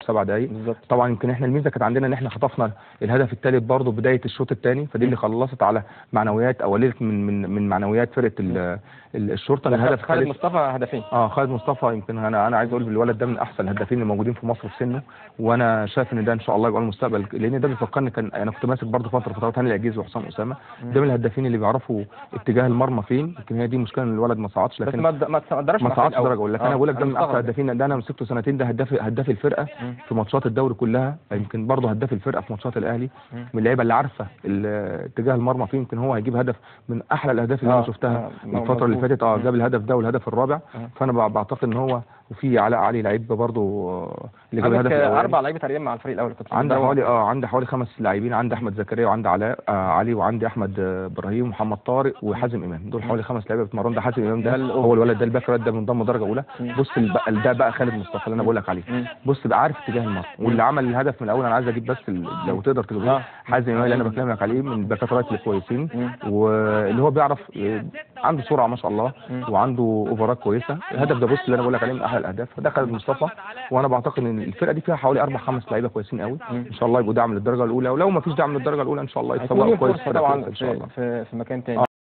سبع دقائق بالظبط طبعا يمكن احنا الميزه كانت عندنا ان احنا خطفنا الهدف الثالث برضه بدايه الشوط الثاني فدي اللي خلصت على معنويات او قللت من من من معنويات فرقه ال- ال- الشرطه ان الهدف خالد الثالث مصطفى هدفين اه خالد مصطفى يمكن انا انا عايز اقول الولد ده من احسن الهدافين اللي موجودين في مصر في سنه وانا شايف ان ده ان شاء الله يبقى المستقبل لان ده بيفكرني كان انا كنت ماسك برضه فتره فترات هاني العجيز وحسام اسامه ده من الهدافين اللي بيعرفوا اتجاه المرمى فين يمكن هي دي مشكله ان الولد ما صعدش بس لكن ما ما تقدرش ما صعدش درجه اقول لك انا بقول لك ده من احسن الهدافين ده انا مسكته سنتين ده هداف هداف الفرقه مم. في ماتشات الدوري كلها يمكن برضه هداف الفرقه في ماتشات الاهلي مم. من اللعيبه اللي عارفه ال- اتجاه المرمى فين يمكن هو هيجيب هدف من احلى الاهداف اللي آه، انا شفتها آه، الفتره اللي مظبوط. فاتت اه مم. جاب الهدف ده والهدف الرابع مم. فانا بع- بعتقد ان هو وفي علاء علي لعيب برضه آه، اللي جاب عندك الهدف الأولاني. اربع لعيبه تقريبا مع الفريق الاول كنت عندي بتدور. حوالي اه عندي حوالي خمس لاعبين عندي احمد زكريا وعندي علاء آه علي وعندي احمد آه، ابراهيم ومحمد طارق وحازم امام دول حوالي خمس لعيبه بيتمرنوا ده حازم امام ده ده الأول. هو الولد ده الباك رايت ده منضم درجه اولى مم. بص الب- ده بقى خالد مصطفى اللي انا بقول لك عليه مم. بص بقى عارف اتجاه المرمى واللي عمل الهدف من الاول انا عايز اجيب بس ال- لو تقدر تجيبه آه. حازم امام اللي انا بكلمك عليه من الباكات رايت الكويسين مم. واللي هو بيعرف آه، عنده سرعه ما شاء الله مم. وعنده اوفرات كويسه الهدف ده بص اللي انا بقول لك عليه من احلى الاهداف ده خالد مصطفى وانا بعتقد ان الفرقه دي فيها حوالي اربع خمس لعيبه كويسين قوي مم. ان شاء الله يبقوا دعم للدرجه الاولى ولو ما فيش دعم للدرجه الاولى ان شاء الله هيكون يتسوقوا ليه كويس فرصه فرقة طبعا كويسة ان شاء في الله في في مكان تاني آه.